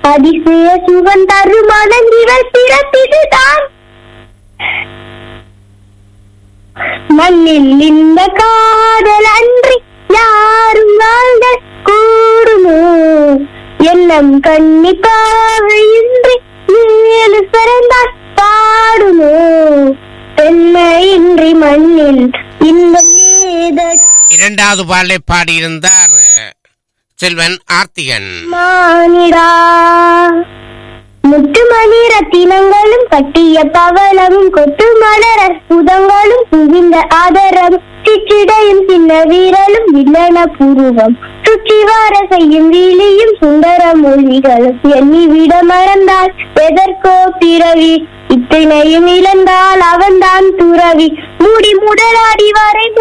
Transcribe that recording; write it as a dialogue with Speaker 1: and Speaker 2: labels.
Speaker 1: அதிசய சுகம் தரும் மனங்கிகள் பிறப்பிதுதான் மண்ணில் இந்த காதல் அன்றி யாரும் வாழ்ந்த கூடுமோ எண்ணம் கண்ணிப்பாக இன்றி ஏழு சிறந்தால் பாடுமோ பெண்மையின்றி மண்ணில் இந்த ஏதடா
Speaker 2: இரண்டாவது பாடலை பாடியிருந்தார் அஹ், செல்வன் ஆர்த்திகன்
Speaker 1: மானிடா முத்துமணி ரத்தினங்களும் கட்டிய பவளமும் கொட்டு மலர் அற்புதங்களும் குவிந்த ஆதரம் சிற்றிடையும் சின்ன வீரலும் வில்லன புருவம் சுற்றி வர செய்யும் வீலியும் சுந்தர மொழிகளும் எண்ணி விட மறந்தால் எதற்கோ பிறவி இத்தனையும் இழந்தால் அவன்தான் துறவி மூடி முடலாடி வரை